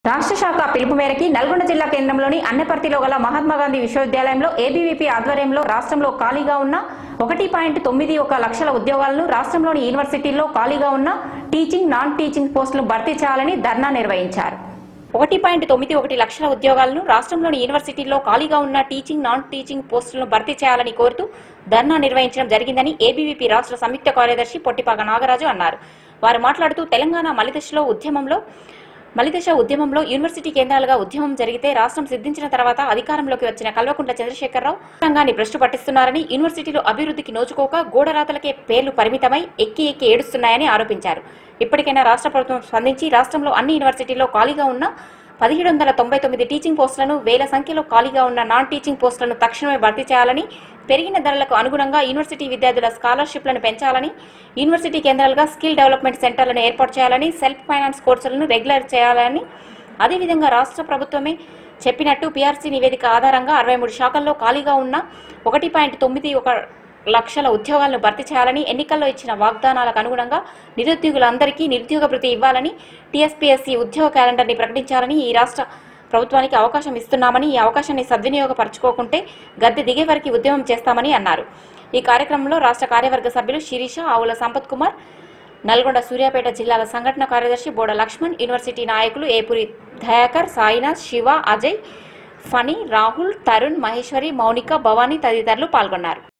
రాష్ట్ర శాఖ పిలుపు మేరకి నల్గొండ జిల్లా కేంద్రంలోని అన్నపర్తిలో గల మహాత్మా గాంధీ విశ్వవిద్యాలయంలో ఏబీవీపీ ఆధ్వర్యంలో రాష్ట్రంలో ఖాళీగా ఉన్న ఒకటి పాయింట్ తొమ్మిది ఒక లక్షల ఉద్యోగాలను రాష్ట్రంలోని యూనివర్సిటీల్లో ఖాళీగా ఉన్న టీచింగ్ నాన్ టీచింగ్ పోస్టులు భర్తీ చేయాలని ధర్నా నిర్వహించారు ఒకటి పాయింట్ తొమ్మిది ఒకటి లక్షల ఉద్యోగాలను రాష్ట్రంలోని యూనివర్సిటీల్లో ఖాళీగా ఉన్న టీచింగ్ నాన్ టీచింగ్ పోస్టులను భర్తీ చేయాలని కోరుతూ ధర్నా నిర్వహించడం జరిగిందని ఏబీవీపీ రాష్ట్ర సంయుక్త కార్యదర్శి పొట్టిపాక నాగరాజు అన్నారు వారు మాట్లాడుతూ తెలంగాణ మలిదశలో ఉద్యమంలో మలిదశ ఉద్యమంలో యూనివర్సిటీ కేంద్రాలుగా ఉద్యమం జరిగితే రాష్ట్రం సిద్ధించిన తర్వాత అధికారంలోకి వచ్చిన కల్వకుంట్ల చంద్రశేఖరరావు రంగాన్ని భ్రష్టు పట్టిస్తున్నారని యూనివర్సిటీలు అభివృద్ధికి నోచుకోక గోడరాతలకే పేర్లు పరిమితమై ఎక్కి ఎక్కి ఏడుస్తున్నాయని ఆరోపించారు ఇప్పటికైనా రాష్ట్ర ప్రభుత్వం స్పందించి రాష్ట్రంలో అన్ని యూనివర్సిటీల్లో ఖాళీగా ఉన్న పదిహేడు వందల తొంభై తొమ్మిది టీచింగ్ పోస్టులను వేల సంఖ్యలో ఖాళీగా ఉన్న నాన్ టీచింగ్ పోస్టులను తక్షణమే భర్తీ చేయాలని పెరిగిన ధరలకు అనుగుణంగా యూనివర్సిటీ విద్యార్థుల స్కాలర్షిప్లను పెంచాలని యూనివర్సిటీ కేంద్రాలుగా స్కిల్ డెవలప్మెంట్ సెంటర్లను ఏర్పాటు చేయాలని సెల్ఫ్ ఫైనాన్స్ కోర్సులను రెగ్యులర్ చేయాలని అదేవిధంగా రాష్ట్ర ప్రభుత్వమే చెప్పినట్టు పీఆర్సీ నివేదిక ఆధారంగా అరవై మూడు శాఖల్లో ఖాళీగా ఉన్న ఒకటి పాయింట్ తొమ్మిది ఒక లక్షల ఉద్యోగాలను భర్తీ చేయాలని ఎన్నికల్లో ఇచ్చిన వాగ్దానాలకు అనుగుణంగా నిరుద్యోగులందరికీ నిరుద్యోగ భృతి ఇవ్వాలని టీఎస్పీఎస్సీ ఉద్యోగ క్యాలెండర్ని ప్రకటించాలని ఈ రాష్ట్ర ప్రభుత్వానికి అవకాశం ఇస్తున్నామని ఈ అవకాశాన్ని సద్వినియోగపరచుకోకుంటే గద్దె దిగే వరకు ఉద్యమం చేస్తామని అన్నారు ఈ కార్యక్రమంలో రాష్ట్ర కార్యవర్గ సభ్యులు శిరీష ఆవుల సంపత్ కుమార్ నల్గొండ సూర్యాపేట జిల్లాల సంఘటన కార్యదర్శి బోడ లక్ష్మణ్ యూనివర్సిటీ నాయకులు ఏపురి దయాకర్ సాయినాథ్ శివ అజయ్ ఫణి రాహుల్ తరుణ్ మహేశ్వరి మౌనిక భవానీ తదితరులు పాల్గొన్నారు